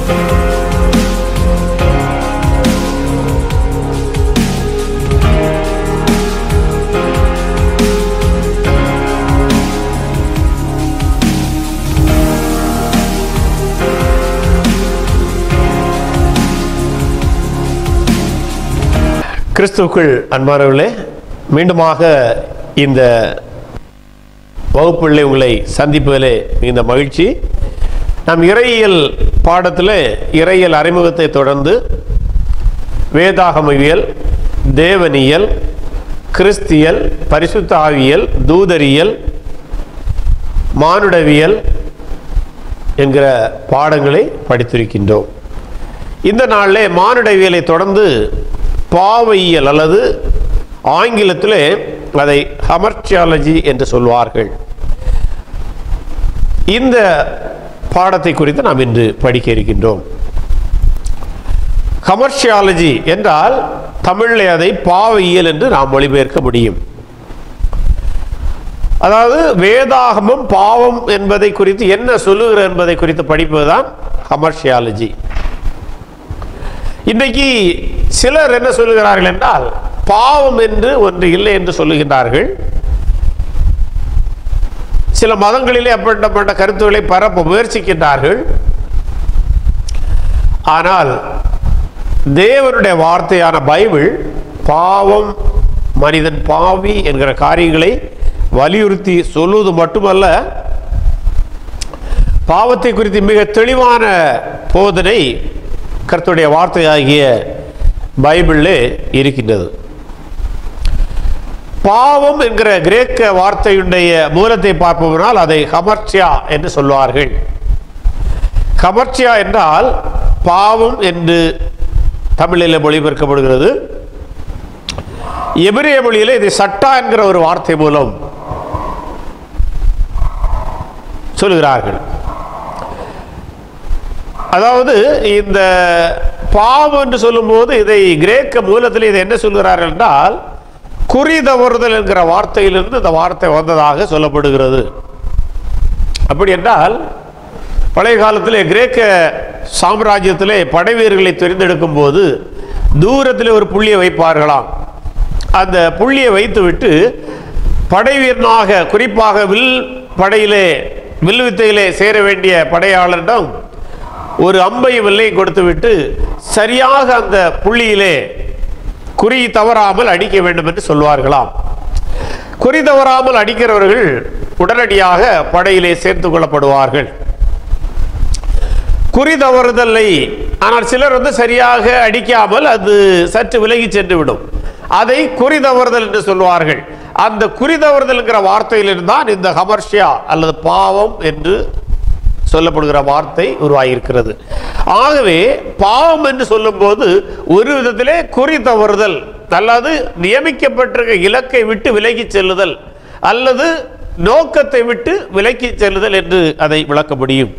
கிறிஸ்துவுக்குள் அன்பானவர்களே மீண்டுமாக இந்த வகுப்புகளில் உங்களை சந்திப்பதிலே மிகுந்த மகிழ்ச்சி நாம் இறையியல் பாடத்தில் இறையியல் அறிமுகத்தை தொடர்ந்து வேதாகமவியல் தேவனியல் கிறிஸ்தியல் பரிசுத்த ஆவியல் தூதரியல் மானுடவியல் என்கிற பாடங்களை படித்திருக்கின்றோம் இந்த நாளிலே மானுடவியலை தொடர்ந்து பாவையியல் அல்லது ஆங்கிலத்திலே அதை ஹமர்ச்சியாலஜி என்று சொல்வார்கள் இந்த பாடத்தை குறித்து நாம் இன்று படிக்க இருக்கின்றோம் கமர்ஷியாலஜி என்றால் தமிழில் அதை பாவையியல் என்று நாம் மொழிபெயர்க்க முடியும் அதாவது வேதாகமம் பாவம் என்பதை குறித்து என்ன சொல்லுகிறது என்பதை குறித்து படிப்பதுதான் கமர்ஷியாலஜி இன்றைக்கு சிலர் என்ன சொல்லுகிறார்கள் என்றால் பாவம் என்று ஒன்று இல்லை என்று சொல்லுகின்றார்கள் சில மதங்களிலே அப்படிப்பட்ட கருத்துக்களை பரப்ப முயற்சிக்கின்றார்கள் ஆனால் தேவனுடைய வார்த்தையான பைபிள் பாவம் மனிதன் பாவி என்கிற காரியங்களை வலியுறுத்தி சொல்லுவது மட்டுமல்ல பாவத்தை குறித்து மிக தெளிவான போதனை கர்த்தருடைய வார்த்தையாகிய பைபிளிலே இருக்கின்றது பாவம் என்கிற கிரேக்க வார்த்தையுடைய மூலத்தை பார்ப்போம்னால் அதை ஹமர்ச்சியா என்று சொல்வார்கள் ஹமர்ச்சியா என்றால் பாவம் என்று தமிழில் மொழிபெயர்க்கப்படுகிறது எபிரேய மொழியில் இது சட்டா என்கிற ஒரு வார்த்தை மூலம் சொல்லுகிறார்கள் அதாவது இந்த பாவம் என்று சொல்லும்போது இதை கிரேக்க மூலத்தில் இதை என்ன சொல்கிறார்கள் என்றால் குறி தவறுதல் என்கிற வார்த்தையிலிருந்து இந்த வார்த்தை வந்ததாக சொல்லப்படுகிறது அப்படி என்றால் பழைய காலத்திலே கிரேக்க சாம்ராஜ்யத்திலே படை வீரர்களை தெரிந்தெடுக்கும் போது தூரத்தில் ஒரு புள்ளியை வைப்பார்களாம் அந்த புள்ளியை வைத்துவிட்டு படை வீரனாக குறிப்பாக வில் படையிலே வில் வித்தையிலே சேர வேண்டிய படையாளரிடம் ஒரு அம்பை வில்லை கொடுத்துவிட்டு சரியாக அந்த புள்ளியிலே குறி தவறாமல் அடிக்க வேண்டும் என்று சொல்வார்களாம் குறி தவறாமல் அடிக்கிறவர்கள் உடனடியாக படையிலே சேர்த்து கொள்ளப்படுவார்கள் குறி தவறுதலை ஆனால் சிலர் வந்து சரியாக அடிக்காமல் அது சற்று விலகி சென்று விடும் அதை குறி தவறுதல் என்று சொல்வார்கள் அந்த குறி தவறுதல்ங்கிற வார்த்தையிலிருந்து தான் இந்த ஹமர்ஷியா அல்லது பாவம் என்று சொல்லப்படுகிற வார்த்தை உருவாகியிருக்கிறது ஆகவே பாவம் என்று சொல்லும்போது ஒரு விதத்திலே குறி தவறுதல் அல்லது நியமிக்கப்பட்டிருக்க இலக்கை விட்டு விலகி செல்லுதல் அல்லது நோக்கத்தை விட்டு விலக்கி செல்லுதல் என்று அதை விளக்க முடியும்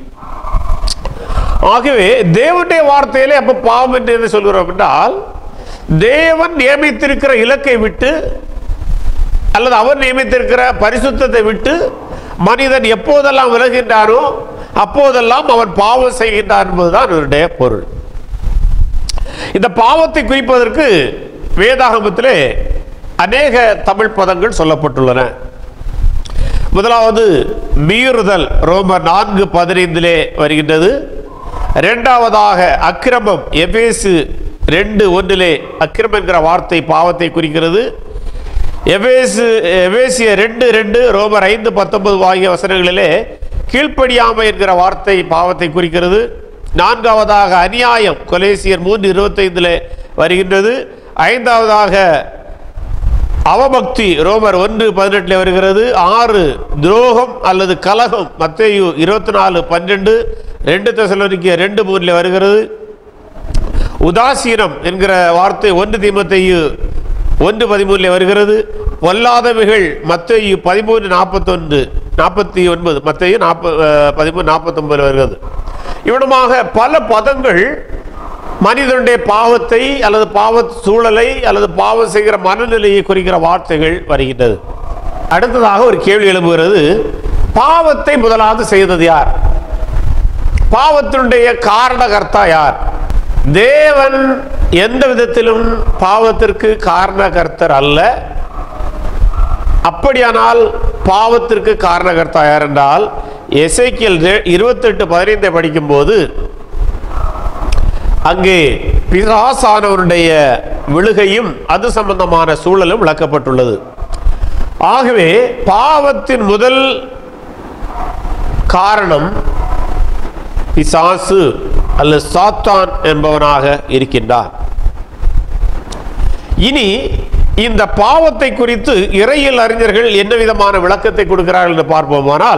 ஆகவே தேவனுடைய வார்த்தையிலே அப்ப பாவம் என்று என்ன சொல்கிறோம் என்றால் தேவன் நியமித்திருக்கிற இலக்கை விட்டு அல்லது அவர் நியமித்திருக்கிற பரிசுத்தத்தை விட்டு மனிதன் எப்போதெல்லாம் விலகின்றானோ அப்போதெல்லாம் அவன் பாவம் செய்கின்றான் என்பதுதான் இவருடைய பொருள் இந்த பாவத்தை குறிப்பதற்கு வேதாகமத்திலே அநேக தமிழ் பதங்கள் சொல்லப்பட்டுள்ளன முதலாவது மீறுதல் ரோமர் நான்கு பதினைந்திலே வருகின்றது இரண்டாவதாக அக்கிரமம் எபேசு ரெண்டு ஒன்றிலே அக்கிரமம் என்கிற வார்த்தை பாவத்தை குறிக்கிறது எபேசு எபேசிய ரெண்டு ரெண்டு ரோமர் ஐந்து பத்தொன்பது ஆகிய வசனங்களிலே கீழ்ப்படியாமை என்கிற வார்த்தை பாவத்தை குறிக்கிறது நான்காவதாக அநியாயம் கொலேசியர் மூன்று இருபத்தைந்தில் வருகின்றது ஐந்தாவதாக அவபக்தி ரோமர் ஒன்று பதினெட்டில் வருகிறது ஆறு துரோகம் அல்லது கலகம் மத்தேயு இருபத்தி நாலு பன்னெண்டு ரெண்டு தசலோனிக்க ரெண்டு மூணில் வருகிறது உதாசீனம் என்கிற வார்த்தை ஒன்று தீமத்தையு ஒன்று பதிமூணில் வருகிறது பொல்லாதவைகள் மத்தேயு பதிமூணு நாற்பத்தொன்று நாற்பத்தி ஒன்பது மத்தேயு நாற்ப பதிமூணு நாற்பத்தொன்பதில் வருகிறது இவ்விடமாக பல பதங்கள் மனிதனுடைய பாவத்தை அல்லது பாவ சூழலை அல்லது பாவம் செய்கிற மனநிலையை குறிக்கிற வார்த்தைகள் வருகின்றது அடுத்ததாக ஒரு கேள்வி எழுப்புகிறது பாவத்தை முதலாவது செய்தது யார் பாவத்தினுடைய காரணகர்த்தா யார் தேவன் எந்த விதத்திலும் பாவத்திற்கு காரணகர்த்தர் அல்ல அப்படியானால் பாவத்திற்கு காரணகர்த்தா யார் என்றால் எசைக்கியல் இருபத்தெட்டு பதினைந்தை படிக்கும்போது அங்கே பிசாசானவருடைய விழுகையும் அது சம்பந்தமான சூழலும் விளக்கப்பட்டுள்ளது ஆகவே பாவத்தின் முதல் காரணம் பிசாசு அல்லது சாத்தான் என்பவனாக இருக்கின்றான் இனி இந்த பாவத்தை குறித்து இறையியல் அறிஞர்கள் என்ன விதமான விளக்கத்தை கொடுக்கிறார்கள் என்று பார்ப்போமானால்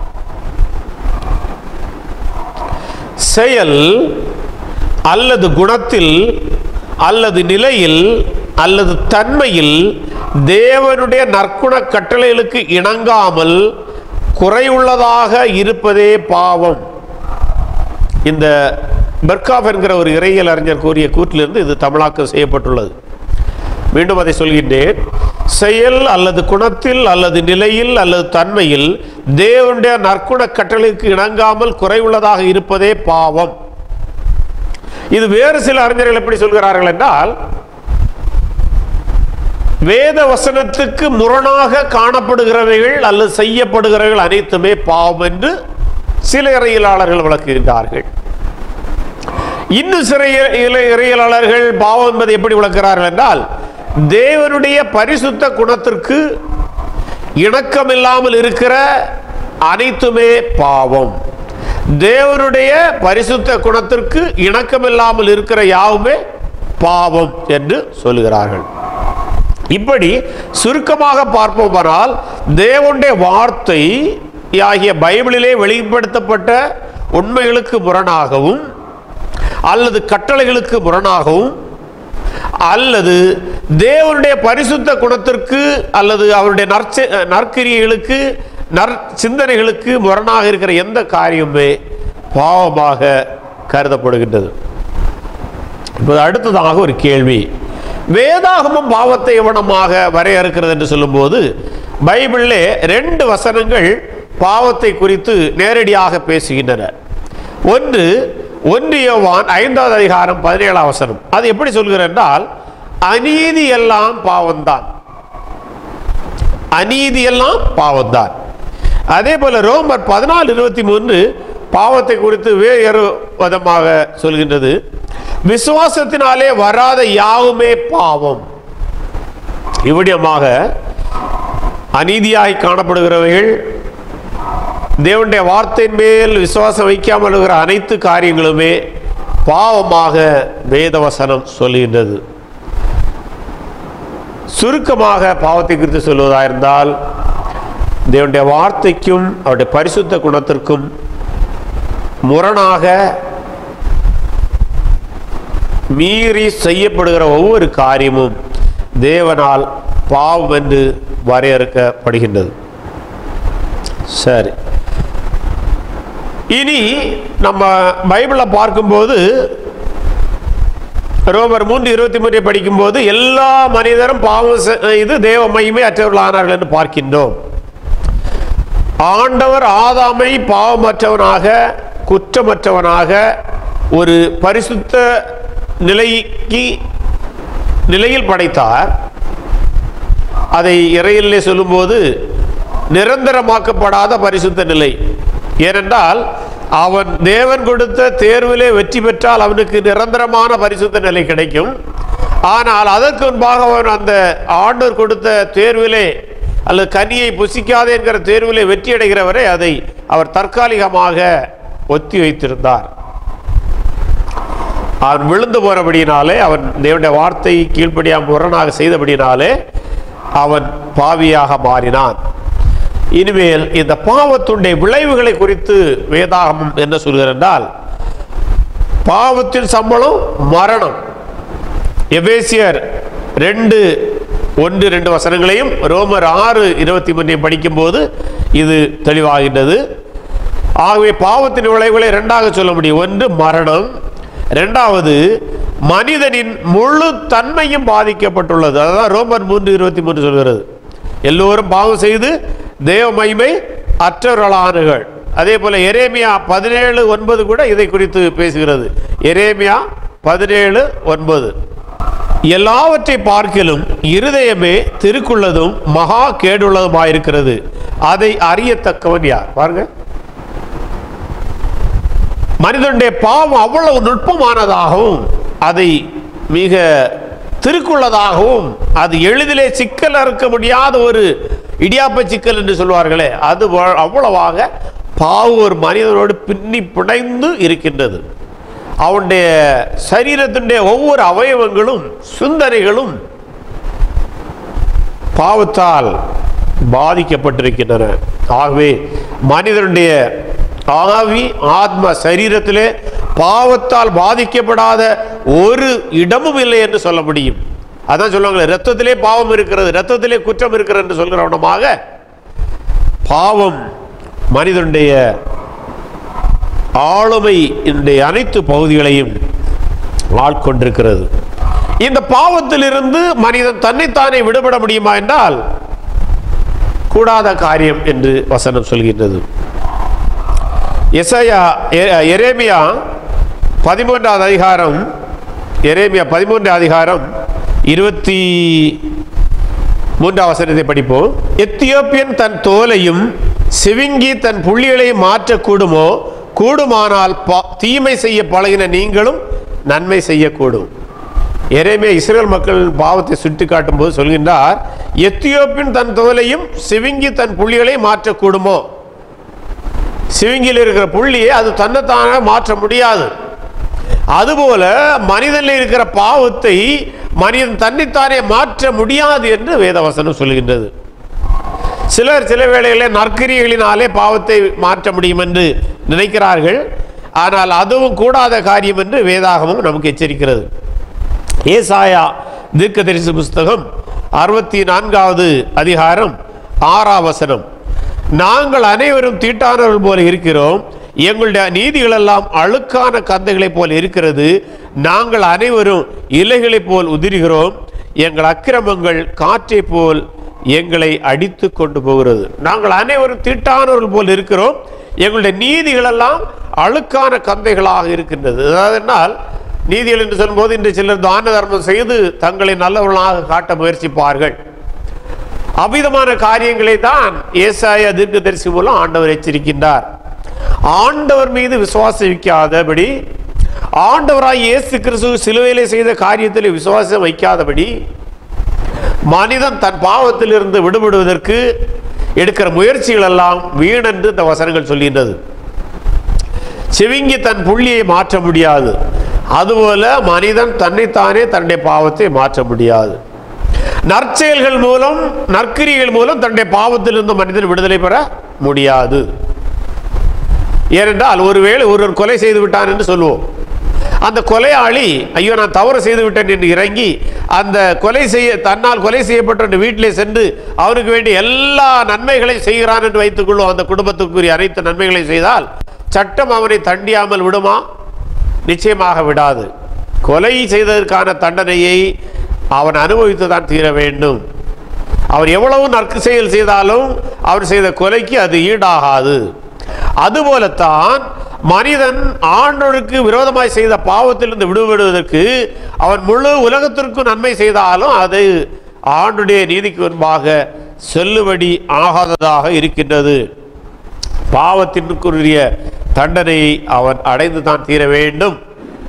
செயல் அல்லது குணத்தில் அல்லது நிலையில் அல்லது தன்மையில் தேவனுடைய நற்குண கட்டளைகளுக்கு இணங்காமல் குறையுள்ளதாக இருப்பதே பாவம் இந்த பெர்காப் என்கிற ஒரு இறையியல் அறிஞர் கூறிய கூற்றிலிருந்து இது தமிழாக்கம் செய்யப்பட்டுள்ளது மீண்டும் அதை சொல்கின்றேன் செயல் அல்லது குணத்தில் அல்லது நிலையில் அல்லது தன்மையில் தேவனுடைய நற்குண கட்டளைக்கு இணங்காமல் குறைவுள்ளதாக இருப்பதே பாவம் இது வேறு சில அறிஞர்கள் எப்படி சொல்கிறார்கள் என்றால் வேத வசனத்துக்கு முரணாக காணப்படுகிறவைகள் அல்லது செய்யப்படுகிறவைகள் அனைத்துமே பாவம் என்று சில இறையியலாளர்கள் விளக்குகின்றார்கள் இன்னும் சில இறை- இறையியலாளர்கள் பாவம் என்பதை எப்படி விளக்குகிறார்கள் என்றால் தேவனுடைய பரிசுத்த குணத்திற்கு இணக்கமில்லாமல் இருக்கிற அனைத்துமே பாவம் தேவனுடைய பரிசுத்த குணத்திற்கு இணக்கமில்லாமல் இருக்கிற யாவுமே பாவம் என்று சொல்லுகிறார்கள் இப்படி சுருக்கமாக பார்ப்போமானால் தேவனுடைய வார்த்தை ஆகிய பைபிளிலே வெளிப்படுத்தப்பட்ட உண்மைகளுக்கு முரணாகவும் அல்லது கட்டளைகளுக்கு முரணாகவும் அல்லது தேவனுடைய பரிசுத்த குணத்திற்கு அல்லது அவருடைய நற்செ நற்கிரியைகளுக்கு நற் சிந்தனைகளுக்கு முரணாக இருக்கிற எந்த காரியமுமே பாவமாக கருதப்படுகின்றது இப்போது அடுத்ததாக ஒரு கேள்வி வேதாகமம் பாவத்தை எவனமாக வரையறுக்கிறது என்று சொல்லும்போது பைபிளிலே ரெண்டு வசனங்கள் பாவத்தை குறித்து நேரடியாக பேசுகின்றன ஒன்று ஒன்று யோவான் ஐந்தாவது அதிகாரம் பதினேழாம் வசனம் அது எப்படி சொல்கிறது என்றால் அநீதி எல்லாம் பாவம்தான் அநீதி எல்லாம் பாவம்தான் அதே போல ரோமர் பதினாலு இருபத்தி மூன்று பாவத்தை குறித்து வேறு விதமாக சொல்கின்றது விசுவாசத்தினாலே வராத யாவுமே பாவம் இவ்விடமாக அநீதியாய் காணப்படுகிறவைகள் தேவனுடைய வார்த்தையின் மேல் விசுவாசம் வைக்காமல் இருக்கிற அனைத்து காரியங்களுமே பாவமாக வேதவசனம் சொல்லுகின்றது சுருக்கமாக பாவத்தை குறித்து சொல்வதாயிருந்தால் தேவனுடைய வார்த்தைக்கும் அவருடைய பரிசுத்த குணத்திற்கும் முரணாக மீறி செய்யப்படுகிற ஒவ்வொரு காரியமும் தேவனால் பாவம் என்று வரையறுக்கப்படுகின்றது சரி இனி நம்ம பைபிளை பார்க்கும்போது ரோமர் மூன்று இருபத்தி மூன்றை படிக்கும்போது எல்லா மனிதரும் பாவம் செய்து தேவ மகிமை அற்றவர்களானார்கள் என்று பார்க்கின்றோம் ஆண்டவர் ஆதாமை பாவமற்றவனாக குற்றமற்றவனாக ஒரு பரிசுத்த நிலைக்கு நிலையில் படைத்தார் அதை இறையிலே சொல்லும்போது நிரந்தரமாக்கப்படாத பரிசுத்த நிலை ஏனென்றால் அவன் தேவன் கொடுத்த தேர்விலே வெற்றி பெற்றால் அவனுக்கு நிரந்தரமான பரிசுத்த நிலை கிடைக்கும் ஆனால் அதற்கு முன்பாக அவன் அந்த ஆண்டவர் கொடுத்த தேர்விலே அல்லது கனியை புசிக்காதே என்கிற தேர்விலே வெற்றி அடைகிற வரை அதை அவர் தற்காலிகமாக ஒத்தி வைத்திருந்தார் அவன் விழுந்து போனபடியினாலே அவன் தேவனுடைய வார்த்தை கீழ்ப்படியாம முரணாக செய்தபடியினாலே அவன் பாவியாக மாறினான் இனிமேல் இந்த பாவத்துடைய விளைவுகளை குறித்து வேதாகமம் என்ன சொல்கிறது என்றால் பாவத்தின் சம்பளம் மரணம் எபேசியர் ரெண்டு ஒன்று ரெண்டு வசனங்களையும் ரோமர் ஆறு இருபத்தி மூன்றையும் படிக்கும்போது இது தெளிவாகின்றது ஆகவே பாவத்தின் விளைவுகளை இரண்டாக சொல்ல முடியும் ஒன்று மரணம் இரண்டாவது மனிதனின் முழு தன்மையும் பாதிக்கப்பட்டுள்ளது அதுதான் ரோமர் மூன்று இருபத்தி மூன்று சொல்கிறது எல்லோரும் பாவம் செய்து தேவ மகிமை அற்றவர்களானுகள் அதே போல எரேமியா பதினேழு ஒன்பது கூட இதை குறித்து பேசுகிறது எரேமியா பதினேழு ஒன்பது எல்லாவற்றை பார்க்கிலும் இருதயமே திருக்குள்ளதும் மகா கேடுள்ளதுமாயிருக்கிறது அதை அறியத்தக்கவன் யார் பாருங்க மனிதனுடைய பாவம் அவ்வளவு நுட்பமானதாகவும் அதை மிக திருக்குள்ளதாகவும் அது எளிதிலே சிக்கல் அறுக்க முடியாத ஒரு இடியாப்ப சிக்கல் என்று சொல்வார்களே அது வ- அவ்வளவாக பாவம் ஒரு மனிதனோடு பின்னி பிணைந்து இருக்கின்றது அவனுடைய சரீரத்தினுடைய ஒவ்வொரு அவயவங்களும் சிந்தனைகளும் பாவத்தால் பாதிக்கப்பட்டிருக்கின்றன ஆகவே மனிதனுடைய ஆவி ஆத்ம சரீரத்திலே பாவத்தால் பாதிக்கப்படாத ஒரு இடமும் இல்லை என்று சொல்ல முடியும் அதான் சொல்லுவாங்களே ரத்தத்திலே பாவம் இருக்கிறது ரத்தத்திலே குற்றம் இருக்கிறது என்று சொல்கிறவனமாக பாவம் மனிதனுடைய ஆளுமை இந்த அனைத்து பகுதிகளையும் ஆட்கொண்டிருக்கிறது இந்த பாவத்திலிருந்து மனிதன் தன்னைத்தானே விடுபட முடியுமா என்றால் கூடாத காரியம் என்று வசனம் சொல்கின்றது எசையா எ- எரேமியா பதிமூன்றாவது அதிகாரம் எரேமியா பதிமூன்றாவது அதிகாரம் இருபத்தி மூன்றாம் வசனத்தை படிப்போம் எத்தியோப்பியன் தன் தோலையும் சிவிங்கி தன் புள்ளிகளையும் மாற்றக்கூடுமோ கூடுமானால் பா- தீமை செய்ய பழகின நீங்களும் நன்மை செய்யக்கூடும் எரேமியா இஸ்ரேல் மக்கள் பாவத்தை சுட்டி காட்டும் போது சொல்கின்றார் எத்தியோப்பியன் தன் தோலையும் சிவிங்கி தன் புள்ளிகளையும் மாற்றக்கூடுமோ சிவிங்கில் இருக்கிற புள்ளியை அது தன்னைத்தானே மாற்ற முடியாது அதுபோல மனிதனில் இருக்கிற பாவத்தை மனிதன் தன்னைத்தானே மாற்ற முடியாது என்று வேதவசனம் சொல்கின்றது சிலர் சில வேளைகளில் நற்கிரியைகளினாலே பாவத்தை மாற்ற முடியும் என்று நினைக்கிறார்கள் ஆனால் அதுவும் கூடாத காரியம் என்று வேதாகமும் நமக்கு எச்சரிக்கிறது ஏசாயா தீர்க்கதரிசி புஸ்தகம் அறுபத்தி நான்காவது அதிகாரம் ஆறாம் வசனம் நாங்கள் அனைவரும் தீட்டானவர்கள் போல இருக்கிறோம் எங்களுடைய நீதிகளெல்லாம் அழுக்கான கந்தைகளைப் போல் இருக்கிறது நாங்கள் அனைவரும் இலைகளைப் போல் உதிர்கிறோம் எங்கள் அக்கிரமங்கள் காற்றைப் போல் எங்களை அடித்து கொண்டு போகிறது நாங்கள் அனைவரும் தீட்டானவர்கள் போல் இருக்கிறோம் எங்களுடைய நீதிகளெல்லாம் அழுக்கான கந்தைகளாக இருக்கின்றது அதாவது என்னால் நீதிகள் என்று சொல்லும்போது இன்று சிலர் தான தர்மம் செய்து தங்களை நல்லவர்களாக காட்ட முயற்சிப்பார்கள் அவ்விதமான காரியங்களை தான் ஏசாயா தீர்க்கதரிசி மூலம் ஆண்டவர் எச்சரிக்கின்றார் ஆண்டவர் மீது விசுவாசம் வைக்காதபடி ஆண்டவராய் இயேசு கிறிஸ்து சிலுவையிலே செய்த காரியத்தில் விசுவாசம் வைக்காதபடி மனிதன் தன் பாவத்திலிருந்து விடுபடுவதற்கு எடுக்கிற முயற்சிகள் எல்லாம் வீணென்று இந்த வசனங்கள் சொல்கின்றது சிவிங்கி தன் புள்ளியை மாற்ற முடியாது அதுபோல மனிதன் தன்னைத்தானே தன்னுடைய பாவத்தை மாற்ற முடியாது நற்செயல்கள் மூலம் நற்கிரிகள் மூலம் தன்னுடைய பாவத்திலிருந்து மனிதன் விடுதலை பெற முடியாது ஏனென்றால் ஒருவேளை ஒருவர் கொலை செய்து விட்டான் என்று சொல்லுவோம் அந்த கொலையாளி ஐயோ நான் தவறு செய்து விட்டேன் என்று இறங்கி அந்த கொலை செய்ய தன்னால் கொலை செய்யப்பட்ட வீட்டிலே சென்று அவனுக்கு வேண்டிய எல்லா நன்மைகளையும் செய்கிறான் என்று வைத்துக் கொள்வோம் அந்த குடும்பத்துக்குரிய அனைத்து நன்மைகளை செய்தால் சட்டம் அவனை தண்டியாமல் விடுமா நிச்சயமாக விடாது கொலை செய்ததற்கான தண்டனையை அவன் அனுபவித்து தான் தீர வேண்டும் அவர் எவ்வளவு நற்கு செயல் செய்தாலும் அவர் செய்த கொலைக்கு அது ஈடாகாது அதுபோலத்தான் மனிதன் ஆண்டவருக்கு விரோதமாய் செய்த பாவத்திலிருந்து விடுபடுவதற்கு அவன் முழு உலகத்திற்கும் நன்மை செய்தாலும் அது ஆண்டுடைய நீதிக்கு முன்பாக செல்லுபடி ஆகாததாக இருக்கின்றது பாவத்திற்குரிய தண்டனையை அவன் அடைந்து தான் தீர வேண்டும்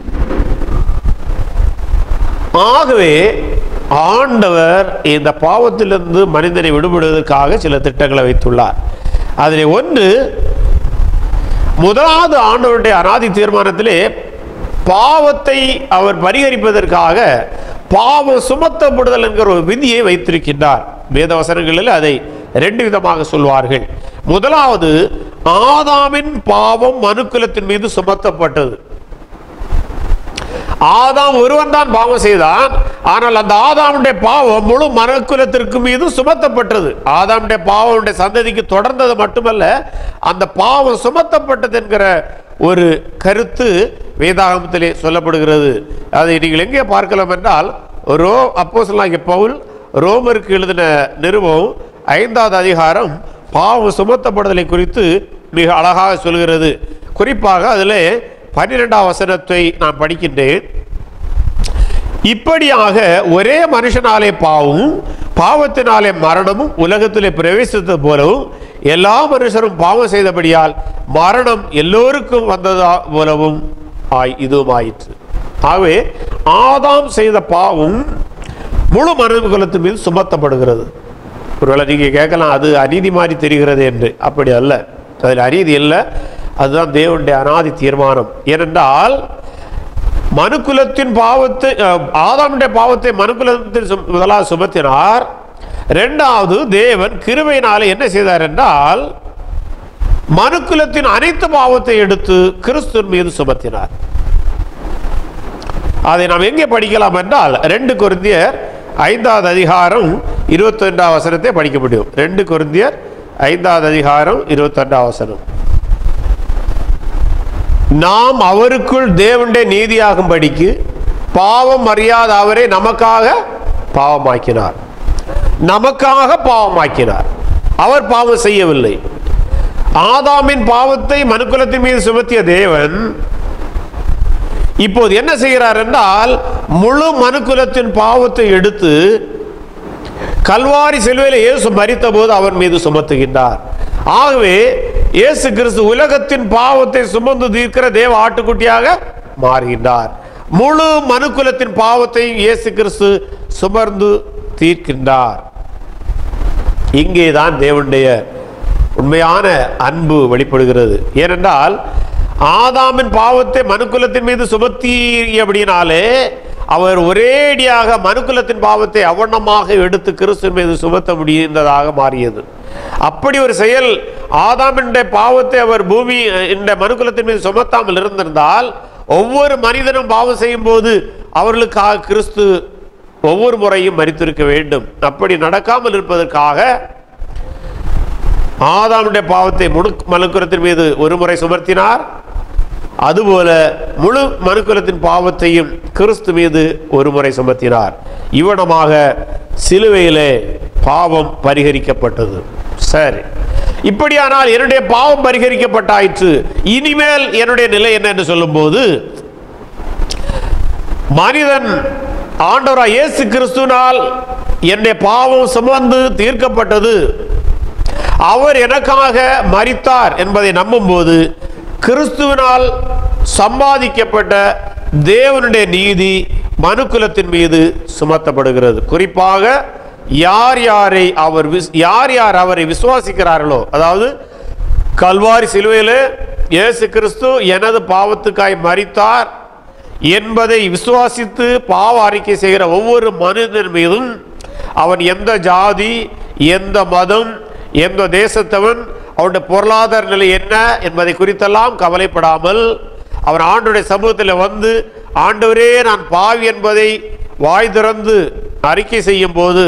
ஆகவே ஆண்டவர் இந்த பாவத்திலிருந்து மனிதனை விடுபடுவதற்காக சில திட்டங்களை வைத்துள்ளார் அதில் ஒன்று முதலாவது ஆண்டவருடைய அனாதி தீர்மானத்திலே பாவத்தை அவர் பரிகரிப்பதற்காக பாவம் சுமத்தப்படுதல் என்கிற ஒரு விதியை வைத்திருக்கின்றார் வேதவசனங்களில் அதை ரெண்டு விதமாக சொல்வார்கள் முதலாவது ஆதாமின் பாவம் மனுக்குலத்தின் மீது சுமத்தப்பட்டது ஆதாம் ஒருவன் தான் பாவம் செய்தான் ஆனால் அந்த ஆதாமுடைய பாவம் முழு மனுக்குலத்திற்கு மீது சுமத்தப்பட்டது ஆதாமுடைய பாவமுடைய சந்ததிக்கு தொடர்ந்தது மட்டுமல்ல அந்த பாவம் சுமத்தப்பட்டது என்கிற ஒரு கருத்து வேதாகமத்திலே சொல்லப்படுகிறது அதை நீங்கள் எங்கே பார்க்கலாம் என்றால் ரோ அப்போஸ்தலனாகிய பவுல் ரோமருக்கு எழுதின நிருபம் ஐந்தாவது அதிகாரம் பாவம் சுமத்தப்படுதலை குறித்து மிக அழகாக சொல்கிறது குறிப்பாக அதில் பன்னிரெண்டாம் வசனத்தை நான் படிக்கின்றேன் இப்படியாக ஒரே மனுஷனாலே பாவமும் பாவத்தினாலே மரணமும் உலகத்திலே பிரவேசித்தது போலவும் எல்லா மனுஷரும் பாவம் செய்தபடியால் மரணம் எல்லோருக்கும் வந்ததா போலவும் ஆய் இதுவும் ஆயிற்று ஆகவே ஆதாம் செய்த பாவம் முழு மனித குலத்தின் மீது சுமத்தப்படுகிறது ஒருவேளை நீங்கள் கேட்கலாம் அது அநீதி மாதிரி தெரிகிறது என்று அப்படி அல்ல அதில் அநீதி இல்லை அதுதான் தேவனுடைய அனாதி தீர்மானம் ஏனென்றால் மனுக்குலத்தின் பாவத்தை அஹ், ஆதாமுடைய பாவத்தை மனுக்குலத்தில் சும- முதலாவது சுமத்தினார் இரண்டாவது தேவன் கிருபையினாலே என்ன செய்தார் என்றால் மனுக்குலத்தின் அனைத்து பாவத்தை எடுத்து கிறிஸ்துவின் மீது சுமத்தினார் அதை நாம் எங்கே படிக்கலாம் என்றால் ரெண்டு கொரிந்தியர் ஐந்தாவது அதிகாரம் இருபத்தொன்றாம் வசனத்தை படிக்க முடியும் ரெண்டு கொரிந்தியர் ஐந்தாவது அதிகாரம் இருபத்தொன்றாம் வசனம் நாம் அவருக்குள் தேவனுடைய நீதியாகும்படிக்கு பாவம் அறியாத அவரை நமக்காக பாவமாக்கினார் நமக்காக பாவமாக்கினார் அவர் பாவம் செய்யவில்லை ஆதாமின் பாவத்தை மனுக்குலத்தின் மீது சுமத்திய தேவன் இப்போது என்ன செய்கிறார் என்றால் முழு மனுக்குலத்தின் பாவத்தை எடுத்து கல்வாரி சிலுவையில் இயேசு மரித்த போது அவன் மீது சுமத்துகின்றார் ஆகவே இயேசு கிறிஸ்து உலகத்தின் பாவத்தை சுமந்து தீர்க்கிற தேவ ஆட்டுக்குட்டியாக மாறுகின்றார் முழு மனுக்குலத்தின் பாவத்தை இயேசு கிறிஸ்து சுமர்ந்து தீர்க்கின்றார் இங்கேதான் தேவனுடைய உண்மையான அன்பு வெளிப்படுகிறது ஏனென்றால் ஆதாமின் பாவத்தை மனுக்குலத்தின் மீது சுமத்தியபடினாலே அவர் ஒரேடியாக மனுக்குலத்தின் பாவத்தை அவண்ணமாக எடுத்து கிறிஸ்து மீது சுமத்த முடிந்ததாக மாறியது அப்படி ஒரு செயல் ஆதாமின் பாவத்தை அவர் பூமி இந்த மனுக்குலத்தின் மீது சுமத்தாமல் இருந்திருந்தால் ஒவ்வொரு மனிதனும் பாவம் செய்யும் போது அவர்களுக்காக கிறிஸ்து ஒவ்வொரு முறையும் மறித்திருக்க வேண்டும் அப்படி நடக்காமல் இருப்பதற்காக ஆதாமுடைய பாவத்தை முழு மனுக்குலத்தின் மீது ஒரு முறை சுமர்த்தினார் அதுபோல முழு மனுக்குலத்தின் பாவத்தையும் கிறிஸ்து மீது ஒரு முறை சுமத்தினார் இவ்வனமாக சிலுவையிலே பாவம் பரிகரிக்கப்பட்டது சரி இப்படியானால் என்னுடைய பாவம் பரிகரிக்கப்பட்டாயிற்று இனிமேல் என்னுடைய நிலை என்ன என்று சொல்லும்போது மனிதன் ஆண்டவராய் இயேசு கிறிஸ்துவினால் என்னுடைய பாவம் சுமந்து தீர்க்கப்பட்டது அவர் எனக்காக மரித்தார் என்பதை நம்பும்போது கிறிஸ்துவினால் சம்பாதிக்கப்பட்ட தேவனுடைய நீதி மனுக்குலத்தின் மீது சுமத்தப்படுகிறது குறிப்பாக யார் யாரை அவர் விஸ்- யார் யார் அவரை விசுவாசிக்கிறார்களோ அதாவது கல்வாரி சிலுவையிலே இயேசு கிறிஸ்து எனது பாவத்துக்காய் மரித்தார் என்பதை விசுவாசித்து பாவ அறிக்கை செய்கிற ஒவ்வொரு மனிதன் மீதும் அவன் எந்த ஜாதி எந்த மதம் எந்த தேசத்தவன் அவனுடைய பொருளாதார நிலை என்ன என்பதை குறித்தெல்லாம் கவலைப்படாமல் அவன் ஆண்டுடைய சமூகத்தில் வந்து ஆண்டவரே நான் பாவி என்பதை வாய் திறந்து அறிக்கை செய்யும் போது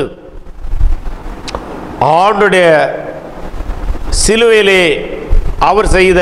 ஆண்டுடைய சிலுவையிலே அவர் செய்த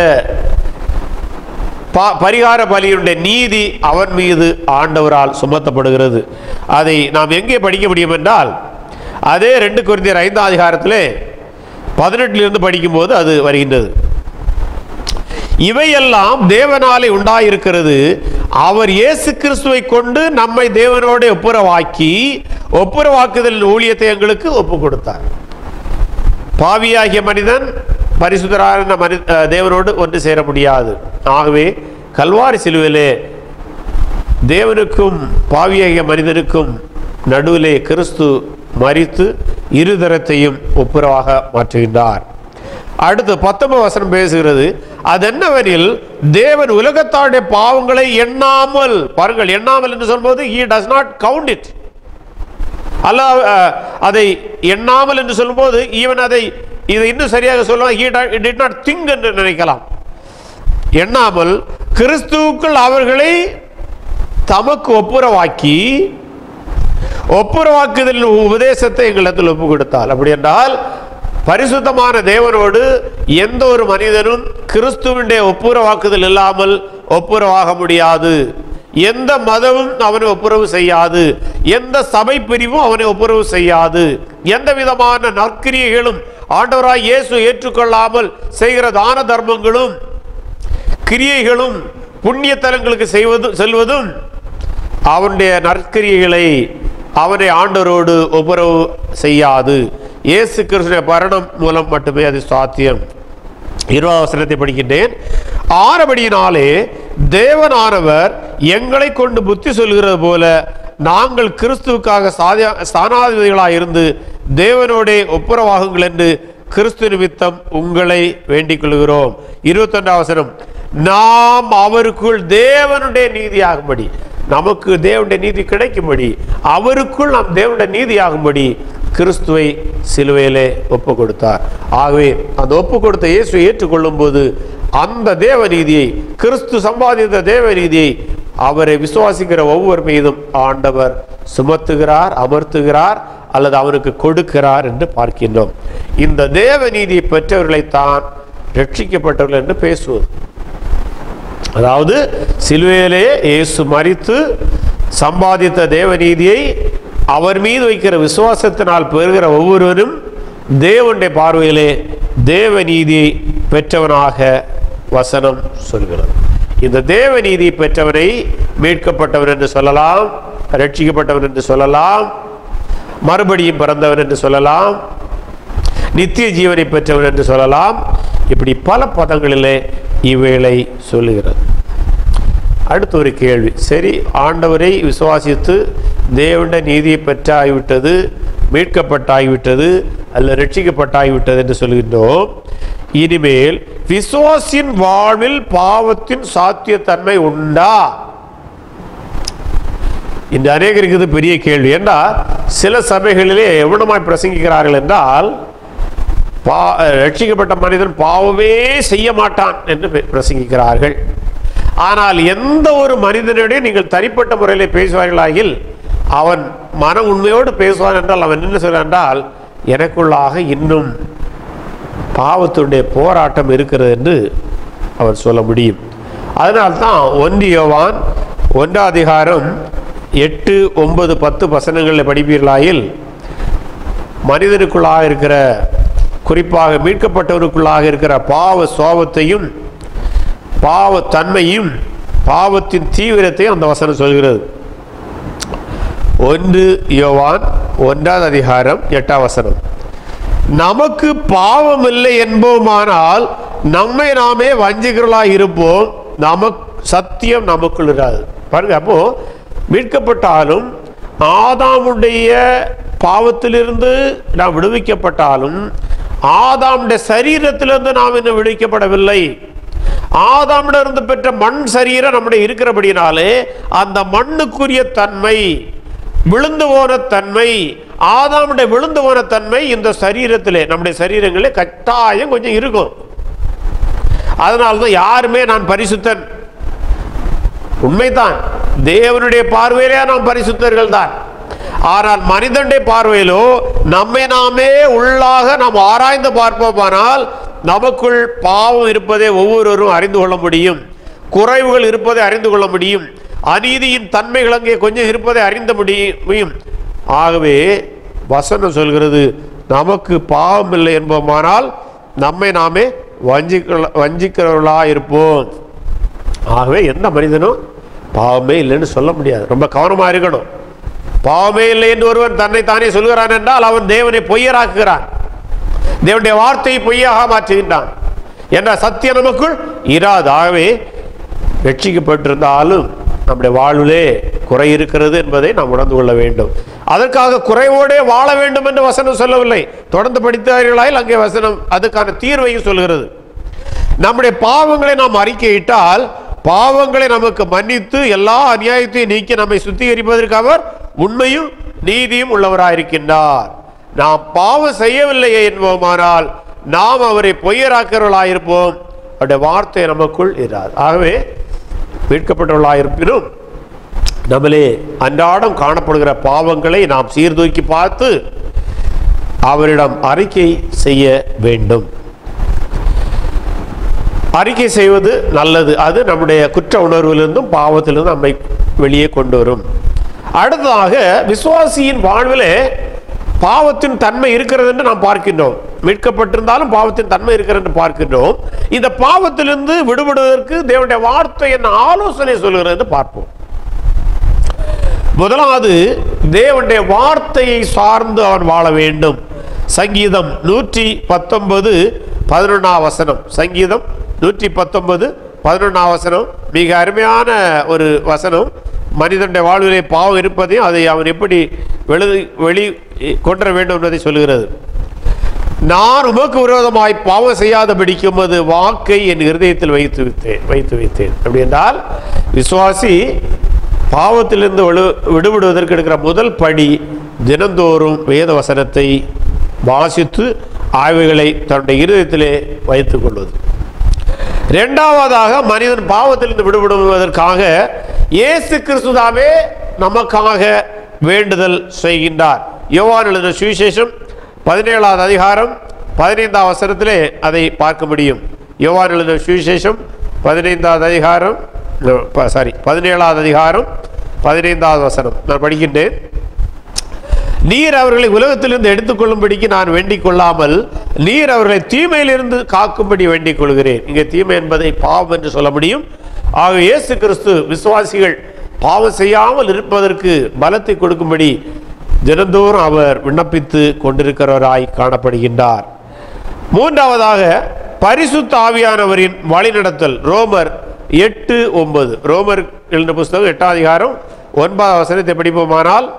பா- பரிகார பலியினுடைய நீதி அவன் மீது ஆண்டவரால் சுமத்தப்படுகிறது அதை நாம் எங்கே படிக்க முடியும் என்றால் அதே ரெண்டு குருந்தியர் ஐந்தாம் அதிகாரத்திலே பதினெட்டிலிருந்து படிக்கும்போது அது வருகின்றது இவையெல்லாம் தேவனாலே உண்டாயிருக்கிறது அவர் இயேசு கிறிஸ்துவை கொண்டு நம்மை தேவனோடு ஒப்புரவாக்கி ஒப்புரவாக்குதல் ஊழியத்தை எங்களுக்கு ஒப்பு கொடுத்தார் பாவியாகிய மனிதன் பரிசுத்தரான மனி அஹ் தேவனோடு ஒன்று சேர முடியாது ஆகவே கல்வாரி சிலுவிலே தேவனுக்கும் பாவியாகிய மனிதனுக்கும் நடுவிலே கிறிஸ்து மரித்து இருதரத்தையும் ஒப்புரவாக மாற்றுகின்றார் அடுத்து பத்தொன்பது வசனம் பேசுகிறது அதென்னவெனில் தேவன் உலகத்தாருடைய பாவங்களை எண்ணாமல் பாருங்கள் எண்ணாமல் என்று சொல்லும்போது he does not count it அல்ல அஹ், அதை எண்ணாமல் என்று சொல்லும்போது ஈவன் அதை இது இன்னும் சரியாக சொல்லலாம் he did- did not think என்று நினைக்கலாம் எண்ணாமல் கிறிஸ்துவுக்குள் அவர்களை தமக்கு ஒப்புரவாக்கி ஒப்புரவாக்குதலின் உபதேசத்தை எங்களிடத்தில் ஒப்பு கொடுத்தால் அப்படி என்றால் பரிசுத்தமான தேவனோடு எந்த ஒரு மனிதனும் கிறிஸ்துவினுடைய ஒப்புரவாக்குதல் இல்லாமல் ஒப்புரவாக முடியாது எந்த மதமும் அவனை ஒப்புரவு செய்யாது எந்த சபை பிரிவும் அவனை ஒப்புரவு செய்யாது எந்த விதமான நற்கிரியைகளும் ஆண்டவராய் இயேசு ஏற்றுக்கொள்ளாமல் செய்கிற தான தர்மங்களும் கிரியைகளும் புண்ணிய தலங்களுக்கு செய்வது செல்வதும் அவனுடைய நற்கிரியைகளை அவனை ஆண்டவரோடு ஒப்புரவு செய்யாது இயேசு கிறிஸ்துடைய மரணம் மூலம் மட்டுமே அது சாத்தியம் இருபது வசனத்தை படிக்கின்றேன் ஆறபடியினாலே தேவனானவர் எங்களை கொண்டு புத்தி சொல்கிறது போல நாங்கள் கிறிஸ்துவுக்காக சாதியா ஸ்தானாதிபதிகளாக இருந்து தேவனோடே ஒப்புரவாகுங்கள் என்று கிறிஸ்து நிமித்தம் உங்களை வேண்டிக் கொள்கிறோம் இருபத்தொன்றாம் வசனம் நாம் அவருக்குள் தேவனுடைய நீதியாகும்படி நமக்கு தேவனுடைய நீதி கிடைக்கும்படி அவருக்குள் நாம் தேவனுடைய நீதியாகும்படி கிறிஸ்துவை சிலுவையிலே ஒப்பு கொடுத்தார் ஆகவே அந்த ஒப்பு கொடுத்த இயேசுவை ஏற்றுக்கொள்ளும் போது அந்த தேவ நீதியை கிறிஸ்து சம்பாதித்த தேவ நீதியை அவரை விசுவாசிக்கிற ஒவ்வொரு மீதும் ஆண்டவர் சுமத்துகிறார் அமர்த்துகிறார் அல்லது அவருக்கு கொடுக்கிறார் என்று பார்க்கின்றோம் இந்த தேவ நீதியை பெற்றவர்களைத்தான் ரட்சிக்கப்பட்டவர்கள் என்று பேசுவது அதாவது சிலுவையிலே இயேசு மரித்து சம்பாதித்த தேவநீதியை அவர் மீது வைக்கிற விசுவாசத்தினால் பெறுகிற ஒவ்வொருவரும் தேவனுடைய பார்வையிலே தேவநீதியை பெற்றவனாக வசனம் சொல்கிறது இந்த தேவநீதியை பெற்றவனை மீட்கப்பட்டவன் என்று சொல்லலாம் ரட்சிக்கப்பட்டவன் என்று சொல்லலாம் மறுபடியும் பிறந்தவன் என்று சொல்லலாம் நித்திய ஜீவனை பெற்றவன் என்று சொல்லலாம் இப்படி பல பதங்களிலே இவ்வேளை சொல்லுகிறது அடுத்த ஒரு கேள்வி சரி ஆண்டவரை விசுவாசித்து தேவனுடைய நீதியை பெற்றாகிவிட்டது மீட்கப்பட்டாகிவிட்டது அல்ல ரட்சிக்கப்பட்டாகிவிட்டது என்று சொல்கின்றோம் இனிமேல் விசுவாசின் வாழ்வில் பாவத்தின் சாத்தியத்தன்மை உண்டா இந்த அநேகருக்கு இது பெரிய கேள்வி என்றால் சில சபைகளிலே எவ்வளமாய் பிரசங்கிக்கிறார்கள் என்றால் பா ரட்சிக்கப்பட்ட மனிதன் பாவமே செய்ய மாட்டான் என்று பெ- பிரசங்கிக்கிறார்கள் ஆனால் எந்த ஒரு மனிதனுடைய நீங்கள் தனிப்பட்ட முறையில் பேசுவார்களாகில் அவன் மன உண்மையோடு பேசுவான் என்றால் அவன் என்ன சொல்றான் என்றால் எனக்குள்ளாக இன்னும் பாவத்துடைய போராட்டம் இருக்கிறது என்று அவன் சொல்ல முடியும் அதனால்தான் ஒன்று யோவான் ஒன்றாம் அதிகாரம் எட்டு ஒன்பது பத்து வசனங்களில் படிப்பீர்களாயில் மனிதனுக்குள்ளாக இருக்கிற குறிப்பாக மீட்கப்பட்டவருக்குள்ளாக இருக்கிற பாவ சுவாபத்தையும் பாவ தன்மையும் பாவத்தின் தீவிரத்தையும் அந்த வசனம் சொல்கிறது ஒன்று யோவான் ஒன்றாவது அதிகாரம் எட்டாம் வசனம் நமக்கு பாவம் இல்லை என்போமானால் நம்மை நாமே வஞ்சிகர்களாக இருப்போம் நமக்கு சத்தியம் நமக்குள் இராது பாருங்க அப்போ மீட்கப்பட்டாலும் ஆதாமுடைய பாவத்திலிருந்து நாம் விடுவிக்கப்பட்டாலும் ஆதாமுடைய சரீரத்திலிருந்து நாம் இன்னும் விடுவிக்கப்படவில்லை ஆதாமிடம் இருந்து பெற்ற மண் சரீரம் நம்முடைய இருக்கிறபடினாலே அந்த மண்ணுக்குரிய தன்மை விழுந்து போன தன்மை ஆதாமுடைய விழுந்து போன தன்மை இந்த சரீரத்திலே நம்முடைய சரீரங்களே கட்டாயம் கொஞ்சம் இருக்கும் அதனால தான் யாருமே நான் பரிசுத்தன் உண்மைதான் தேவனுடைய பார்வையிலே நாம் பரிசுத்தர்கள் தான் ஆனால் மனிதனுடைய பார்வையிலோ நம்மை நாமே உள்ளாக நாம் ஆராய்ந்து பார்ப்போமானால் நமக்குள் பாவம் இருப்பதை ஒவ்வொருவரும் அறிந்து கொள்ள முடியும் குறைவுகள் இருப்பதை அறிந்து கொள்ள முடியும் அநீதியின் தன்மைகள் அங்கே கொஞ்சம் இருப்பதை அறிந்த முடியும் ஆகவே வசனம் சொல்கிறது நமக்கு பாவம் இல்லை என்போமானால் நம்மை நாமே வஞ்சிக்க வஞ்சிக்கிறவர்களா இருப்போம் ஆகவே எந்த மனிதனும் பாவமே இல்லைன்னு சொல்ல முடியாது ரொம்ப கவனமாக இருக்கணும் பாவமே இல்லை என்று ஒருவன் தன்னை தானே சொல்கிறான் என்றால் அவன் தேவனை பொய்யராக்குகிறான் தேவனுடைய வார்த்தையை பொய்யாக மாற்றுகின்றான் என்ற சத்தியம் நமக்குள் இராது ஆகவே ரட்சிக்கப்பட்டிருந்தாலும் நம்முடைய வாழ்விலே குறை இருக்கிறது என்பதை நாம் உணர்ந்து கொள்ள வேண்டும் அதற்காக குறைவோடே வாழ வேண்டும் என்று வசனம் சொல்லவில்லை தொடர்ந்து படித்தார்களாயில் அங்கே வசனம் அதுக்கான தீர்வையும் சொல்கிறது நம்முடைய பாவங்களை நாம் அறிக்கையிட்டால் பாவங்களை நமக்கு மன்னித்து எல்லா அநியாயத்தையும் நீக்கி நம்மை சுத்திகரிப்பதற்கு அவர் உண்மையும் நீதியும் உள்ளவராயிருக்கின்றார் நாம் பாவம் செய்யவில்லையே என்போமானால் நாம் அவரை பொய்யராக்கிறவர்களாயிருப்போம் அவருடைய வார்த்தை நமக்குள் இராது ஆகவே மீட்கப்பட்டவர்களாயிருப்பினும் நம்மளே அன்றாடம் காணப்படுகிற பாவங்களை நாம் சீர்தூக்கி பார்த்து அவரிடம் அறிக்கை செய்ய வேண்டும் அறிக்கை செய்வது நல்லது அது நம்முடைய குற்ற உணர்விலிருந்தும் பாவத்திலிருந்தும் நம்மை வெளியே கொண்டு வரும் அடுத்ததாக விசுவாசியின் வாழ்விலே பாவத்தின் தன்மை இருக்கிறது என்று நாம் பார்க்கின்றோம் மீட்கப்பட்டிருந்தாலும் பாவத்தின் தன்மை இருக்கிறது என்று பார்க்கின்றோம் இந்த பாவத்திலிருந்து விடுபடுவதற்கு தேவனுடைய வார்த்தை என்ன ஆலோசனை சொல்கிறது என்று பார்ப்போம் முதலாவது தேவனுடைய வார்த்தையை சார்ந்து அவன் வாழ வேண்டும் சங்கீதம் நூற்றி பத்தொன்பது பதினொன்றாம் வசனம் சங்கீதம் நூற்றி பத்தொன்பது பதினொன்றாம் வசனம் மிக அருமையான ஒரு வசனம் மனிதனுடைய வாழ்விலே பாவம் இருப்பதையும் அதை அவன் எப்படி வெளி வெளி கொண்டு வேண்டும் என்பதை சொல்லுகிறது நான் உமக்கு விரோதமாய் பாவம் செய்யாதபடிக்கு உமது வாக்கை என் இருதயத்தில் வைத்து வைத்தேன் வைத்து வைத்தேன் அப்படி என்றால் விசுவாசி பாவத்திலிருந்து விடு விடுபடுவதற்கு எடுக்கிற முதல் படி தினந்தோறும் வேத வசனத்தை வாசித்து ஆய்வுகளை தன்னுடைய இருதயத்திலே வைத்துக் கொள்வது இரண்டாவதாக மனிதன் பாவத்திலிருந்து விடுபடுவதற்காக இயேசு கிறிஸ்துதாவே நமக்காக வேண்டுதல் செய்கின்றார் யோவான் எழுதின சுவிசேஷம் பதினேழாவது அதிகாரம் பதினைந்தாம் வசனத்திலே அதை பார்க்க முடியும் யோவான் எழுதின சுவிசேஷம் பதினைந்தாவது அதிகாரம் சாரி பதினேழாவது அதிகாரம் பதினைந்தாவது வசனம் நான் படிக்கின்றேன் நீர் அவர்களை உலகத்திலிருந்து எடுத்துக்கொள்ளும்படிக்கு நான் வேண்டிக் கொள்ளாமல் நீர் அவர்களை தீமையிலிருந்து காக்கும்படி வேண்டிக் கொள்கிறேன் இங்கே தீமை என்பதை பாவம் என்று சொல்ல முடியும் ஆக இயேசு கிறிஸ்து விசுவாசிகள் பாவம் செய்யாமல் இருப்பதற்கு பலத்தை கொடுக்கும்படி தினந்தோறும் அவர் விண்ணப்பித்து கொண்டிருக்கிறவராய் காணப்படுகின்றார் மூன்றாவதாக பரிசுத்த ஆவியானவரின் வழிநடத்தல் ரோமர் எட்டு ஒன்பது ரோமர் எழுந்த புஸ்தகம் எட்டாம் அதிகாரம் ஒன்பதாம் வசனத்தை படிப்போமானால்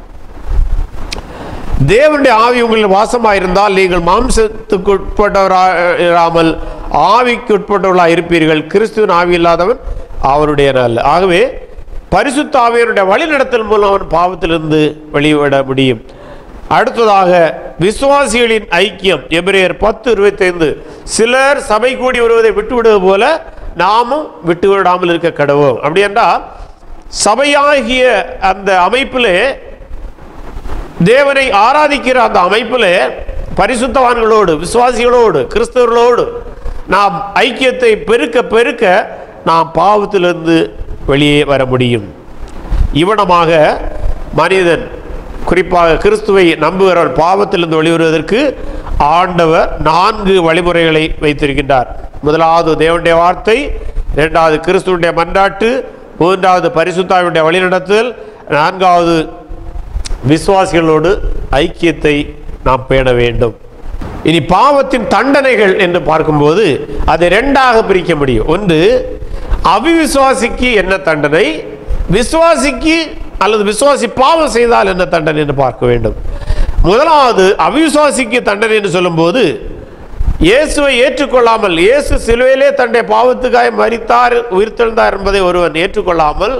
தேவனுடைய ஆவி உங்களில் வாசமாயிருந்தால் நீங்கள் மாம்சத்துக்கு உட்பட்டவராமல் ஆவிக்கு உட்பட்டவர்களாக இருப்பீர்கள் கிறிஸ்துவின் ஆவி இல்லாதவன் அவருடைய நல்ல ஆகவே பரிசுத்த ஆவியனுடைய வழிநடத்தல் மூலம் அவன் பாவத்திலிருந்து வெளிவிட முடியும் அடுத்ததாக விசுவாசிகளின் ஐக்கியம் எபிரேயர் பத்து இருபத்தைந்து சிலர் சபை கூடி வருவதை விட்டுவிடுவது போல நாமும் விட்டுவிடாமல் இருக்க கடவோம் அப்படி என்றால் சபையாகிய அந்த அமைப்பிலே தேவனை ஆராதிக்கிற அந்த அமைப்பில் பரிசுத்தவான்களோடு விசுவாசிகளோடு கிறிஸ்தவர்களோடு நாம் ஐக்கியத்தை பெருக்க பெருக்க நாம் பாவத்திலிருந்து வெளியே வர முடியும் இவனமாக மனிதன் குறிப்பாக கிறிஸ்துவை நம்புகிறவன் பாவத்திலிருந்து வெளிவருவதற்கு ஆண்டவர் நான்கு வழிமுறைகளை வைத்திருக்கின்றார் முதலாவது தேவனுடைய வார்த்தை இரண்டாவது கிறிஸ்துவனுடைய மன்றாட்டு மூன்றாவது பரிசுத்தாவினுடைய வழிநடத்துதல் நான்காவது விசுவாசிகளோடு ஐக்கியத்தை நாம் பேண வேண்டும் இனி பாவத்தின் தண்டனைகள் என்று பார்க்கும்போது அதை ரெண்டாக பிரிக்க முடியும் ஒன்று அவிவிசுவாசிக்கு என்ன தண்டனை விசுவாசிக்கு அல்லது விசுவாசி பாவம் செய்தால் என்ன தண்டனை என்று பார்க்க வேண்டும் முதலாவது அவிசுவாசிக்கு தண்டனை என்று சொல்லும்போது இயேசுவை ஏற்றுக்கொள்ளாமல் இயேசு சிலுவையிலே தன்னுடைய பாவத்துக்காய் மரித்தார் உயிர்த்தெழுந்தார் என்பதை ஒருவன் ஏற்றுக்கொள்ளாமல்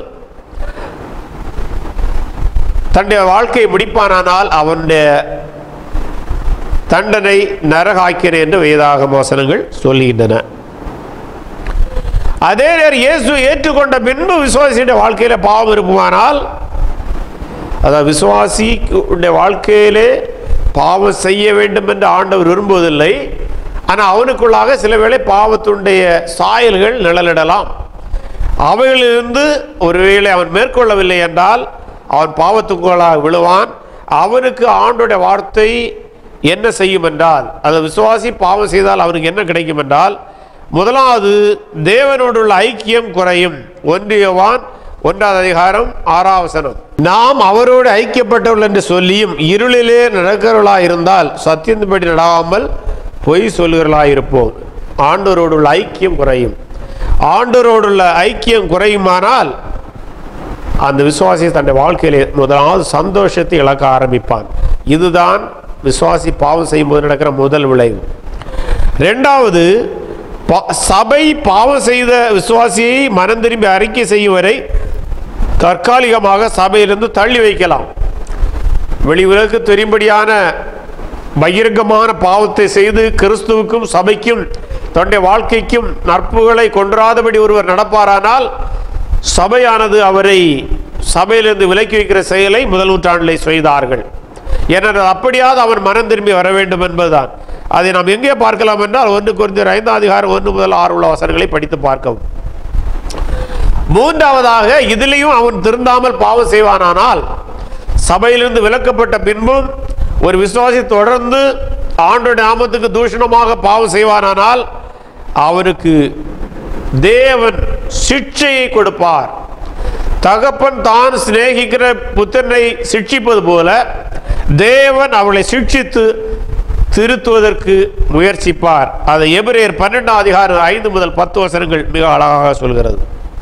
தன்னுடைய வாழ்க்கையை முடிப்பானானால் அவனுடைய தண்டனை நரகாக்கின என்று வேதாக மோசனங்கள் சொல்லுகின்றன அதே நேரம் இயேசு ஏற்றுக்கொண்ட பின்பு விசுவாசியுடைய வாழ்க்கையில பாவம் இருக்குமானால் அதாவது விசுவாசியுடைய வாழ்க்கையிலே பாவம் செய்ய வேண்டும் என்று ஆண்டவர் விரும்புவதில்லை ஆனால் அவனுக்குள்ளாக சில வேளை பாவத்துடைய சாயல்கள் நிழலிடலாம் அவைகளிலிருந்து ஒருவேளை அவன் மேற்கொள்ளவில்லை என்றால் அவன் பாவத்துக்குள்ளாக விழுவான் அவனுக்கு ஆண்டுடைய வார்த்தை என்ன செய்யும் என்றால் அந்த விசுவாசி பாவம் செய்தால் அவனுக்கு என்ன கிடைக்கும் என்றால் முதலாவது தேவனோடுள்ள ஐக்கியம் குறையும் ஒன்றியவான் ஒன்றாவது அதிகாரம் ஆறாவசனம் நாம் அவரோடு ஐக்கியப்பட்டவர்கள் என்று சொல்லியும் இருளிலே நடக்கிறவர்களாக இருந்தால் சத்தியத்தின்படி நடாமல் பொய் சொல்கிறவர்களாக இருப்போம் ஆண்டவரோடுள்ள ஐக்கியம் குறையும் ஆண்டவரோடுள்ள ஐக்கியம் குறையுமானால் அந்த விசுவாசி தன்னுடைய வாழ்க்கையிலே முதலாவது சந்தோஷத்தை இழக்க ஆரம்பிப்பான் இதுதான் விசுவாசி பாவம் செய்யும்போது நடக்கிற முதல் விளைவு ரெண்டாவது பா- சபை பாவம் செய்த விசுவாசியை மனம் திரும்பி அறிக்கை செய்யும் வரை தற்காலிகமாக சபையிலிருந்து தள்ளி வைக்கலாம் வெளி உலகுக்கு தெரியும்படியான பகிரங்கமான பாவத்தை செய்து கிறிஸ்துவுக்கும் சபைக்கும் தன்னுடைய வாழ்க்கைக்கும் நற்புகளை கொன்றாதபடி ஒருவர் நடப்பாரானால் சபையானது அவரை சபையிலிருந்து விலக்கி வைக்கிற செயலை முதல் நூற்றாண்டிலே செய்தார்கள் ஏனென்றால் அப்படியாவது அவன் மனம் திரும்பி வர வேண்டும் என்பதுதான் அதை நாம் எங்கே பார்க்கலாம் என்றால் ஒன்று குறிந்த ஐந்தாம் அதிகாரம் ஒன்று முதல் ஆறு உள்ள வசனங்களை படித்து பார்க்கவும் மூன்றாவதாக இதிலையும் அவன் திருந்தாமல் பாவம் செய்வானானால் சபையிலிருந்து விலக்கப்பட்ட பின்பும் ஒரு விசுவாசி தொடர்ந்து ஆண்டோட நாமத்துக்கு தூஷணமாக பாவம் செய்வானானால் அவனுக்கு தேவன் சிக்ஷையை கொடுப்பார் தகப்பன் தான் சிநேகிக்கிற புத்திரனை சிக்ஷிப்பது போல தேவன் அவளை சிக்ஷித்து திருத்துவதற்கு முயற்சிப்பார் அதை எபிரேயர் பன்னெண்டாம் அதிகாரம் ஐந்து முதல் பத்து வசனங்கள் மிக அழகாக சொல்கிறது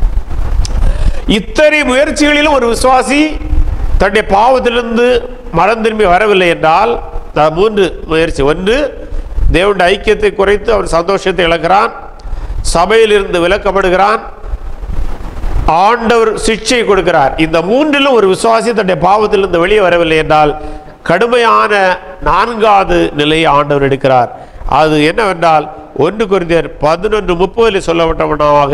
இத்தனை முயற்சிகளிலும் ஒரு விசுவாசி தன்னுடைய பாவத்திலிருந்து மனம் திரும்பி வரவில்லை என்றால் அது மூன்று முயற்சி ஒன்று தேவனுடைய ஐக்கியத்தை குறைத்து அவன் சந்தோஷத்தை இழக்கிறான் சபையிலிருந்து விலக்கப்படுகிறான் ஆண்டவர் சிக்ஷை கொடுக்கிறார் இந்த மூன்றிலும் ஒரு விசுவாசி தன்னுடைய பாவத்திலிருந்து வெளியே வரவில்லை என்றால் கடுமையான நான்காவது நிலையை ஆண்டவர் எடுக்கிறார் அது என்னவென்றால் ஒன்று குருந்தியர் பதினொன்று முப்பதில் சொல்லப்பட்டவனாக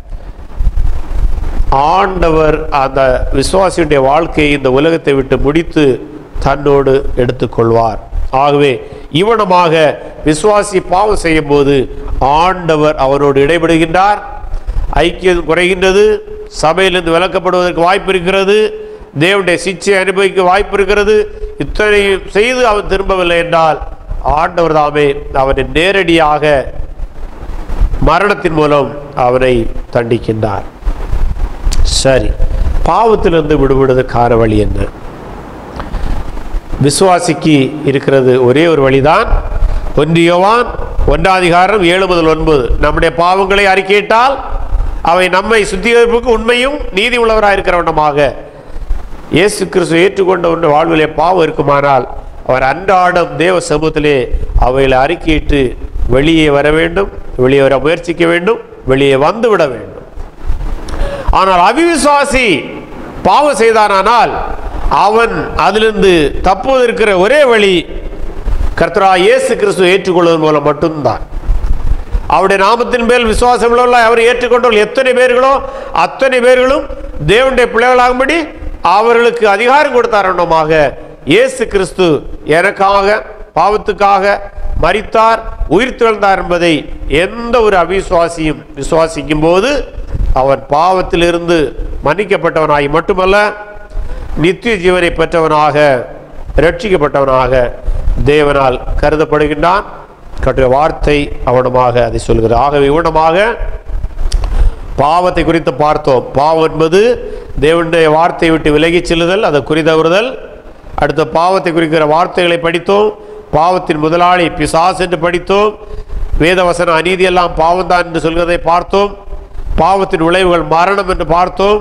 ஆண்டவர் அந்த விசுவாசியுடைய வாழ்க்கையை இந்த உலகத்தை விட்டு முடித்து தன்னோடு எடுத்துக்கொள்வார் ஆகவே இவனமாக விசுவாசி பாவம் செய்யும் போது ஆண்டவர் அவரோடு இடைபடுகின்றார் ஐக்கியம் குறைகின்றது சபையிலிருந்து விலக்கப்படுவதற்கு வாய்ப்பு இருக்கிறது தேவனுடைய சிச்சை அனுபவிக்க வாய்ப்பு இருக்கிறது இத்தனை செய்து அவன் திரும்பவில்லை என்றால் ஆண்டவர் தாமே அவனை நேரடியாக மரணத்தின் மூலம் அவனை தண்டிக்கின்றார் சரி பாவத்திலிருந்து விடுபடுவதற்கான வழி என்ன விசுவாசிக்கு இருக்கிறது ஒரே ஒரு வழிதான் ஒன்றியவான் ஒன்றாதிகாரம் ஏழு முதல் ஒன்பது நம்முடைய பாவங்களை அறிக்கையிட்டால் அவை நம்மை சுத்திகரிப்புக்கு உண்மையும் நீதி உள்ளவராக இருக்கிறவனமாக இயேசு கிறிஸ்து ஏற்றுக்கொண்ட ஒன்று வாழ்விலே பாவம் இருக்குமானால் அவர் அன்றாடம் தேவ சமூகத்திலே அவைகளை அறிக்கையிட்டு வெளியே வர வேண்டும் வெளியே வர முயற்சிக்க வேண்டும் வெளியே வந்து விட வேண்டும் ஆனால் அவிவிசுவாசி பாவம் செய்தானானால் அவன் அதிலிருந்து தப்புவதற்கிற ஒரே வழி கர்த்தரா இயேசு கிறிஸ்துவை ஏற்றுக்கொள்வதன் மூலம் மட்டும்தான் அவருடைய நாமத்தின் மேல் விசுவாசம் உள்ள அவரை ஏற்றுக்கொண்டவர்கள் எத்தனை பேர்களோ அத்தனை பேர்களும் தேவனுடைய பிள்ளைகளாகும்படி அவர்களுக்கு அதிகாரம் கொடுத்தாரமாக இயேசு கிறிஸ்து எனக்காக பாவத்துக்காக மரித்தார் உயிர் திறந்தார் என்பதை எந்த ஒரு அவிசுவாசியும் விசுவாசிக்கும் போது அவன் பாவத்திலிருந்து மன்னிக்கப்பட்டவனாகி மட்டுமல்ல நித்திய ஜீவனை பெற்றவனாக ரட்சிக்கப்பட்டவனாக தேவனால் கருதப்படுகின்றான் கட்டுரை வார்த்தை அவனமாக அதை சொல்கிறது ஆகவே இவனமாக பாவத்தை குறித்து பார்த்தோம் பாவம் என்பது தேவனுடைய வார்த்தையை விட்டு விலகிச் செல்லுதல் அதை குறிதவறுதல் அடுத்த பாவத்தை குறிக்கிற வார்த்தைகளை படித்தோம் பாவத்தின் முதலாளி பிசாஸ் என்று படித்தோம் வேதவசன அநீதி எல்லாம் பாவம்தான் என்று சொல்கிறதை பார்த்தோம் பாவத்தின் விளைவுகள் மரணம் என்று பார்த்தோம்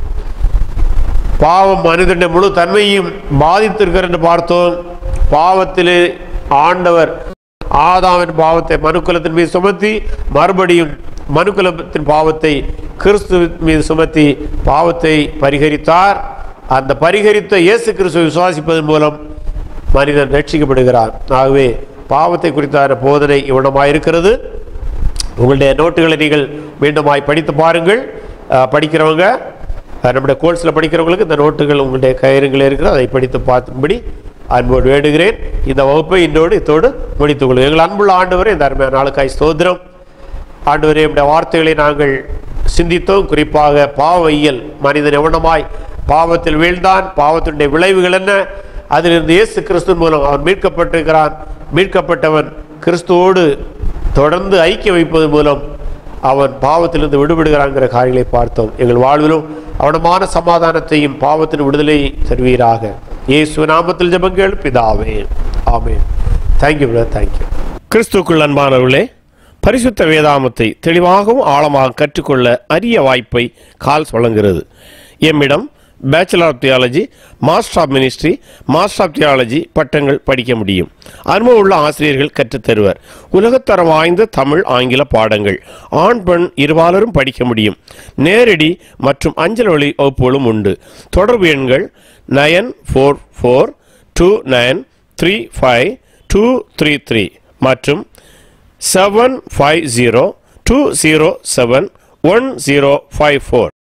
பாவம் மனிதனுடைய முழு தன்மையும் பாதித்திருக்கிறது என்று பார்த்தோம் பாவத்திலே ஆண்டவர் ஆதாமின் பாவத்தை மனுக்குலத்தின் மீது சுமத்தி மறுபடியும் மனுக்குலத்தின் பாவத்தை கிறிஸ்து மீது சுமத்தி பாவத்தை பரிகரித்தார் அந்த பரிகரித்த இயேசு கிறிஸ்துவை விசுவாசிப்பதன் மூலம் மனிதன் ரட்சிக்கப்படுகிறான் ஆகவே பாவத்தை குறித்தான போதனை இவனமாக இருக்கிறது உங்களுடைய நோட்டுகளை நீங்கள் மீண்டுமாய் படித்து பாருங்கள் அஹ், படிக்கிறவங்க அஹ், நம்முடைய கோர்ஸில் படிக்கிறவங்களுக்கு இந்த நோட்டுகள் உங்களுடைய கயிறுகள் இருக்கிறது அதை படித்து பார்க்கும்படி அன்போடு வேண்டுகிறேன் இந்த வகுப்பை இன்றோடு இத்தோடு முடித்துக் கொள்ளுங்கள் எங்கள் அன்புள்ள ஆண்டவரே இந்த அருமையான நாளுக்காய் ஸ்தோத்திரம் ஆண்டவரே நம்முடைய வார்த்தைகளை நாங்கள் சிந்தித்தோம் குறிப்பாக பாவையியல் மனிதன் எவனமாய் பாவத்தில் வீழ்ந்தான் பாவத்தினுடைய விளைவுகள் என்ன அதிலிருந்து இயேசு கிறிஸ்து மூலம் அவன் மீட்கப்பட்டிருக்கிறான் மீட்கப்பட்டவன் கிறிஸ்துவோடு தொடர்ந்து ஐக்கியம் வைப்பது மூலம் அவன் பாவத்திலிருந்து விடுபடுகிறாங்கிற காரியங்களை பார்த்தோம் எங்கள் வாழ்விலும் அவனமான சமாதானத்தையும் பாவத்தின் விடுதலை தருவீராக இயேசு நாமத்தில் ஜெபங்கள் பிதாவே ஆமென் தேங்க்யூ பிரதர் தேங்க்யூ கிறிஸ்துக்குள் அன்பானவர்களே பரிசுத்த வேதாமத்தை தெளிவாகவும் ஆழமாக கற்றுக்கொள்ள அரிய வாய்ப்பை கால்ஸ் வழங்குகிறது எம்மிடம் bachelor of theology master of ministry master of theology பட்டங்கள் படிக்க முடியும் அனுபவம் உள்ள ஆசிரியர்கள் கற்றுத் தருவர் உலகத்தரம் வாய்ந்த தமிழ் ஆங்கில பாடங்கள் ஆண் பெண் இருபாலரும் படிக்க முடியும் நேரடி மற்றும் அஞ்சல் வழி வகுப்புகளும் உண்டு தொடர்பு எண்கள் nine four four two nine three five two three three மற்றும் seven five zero two zero seven one zero five four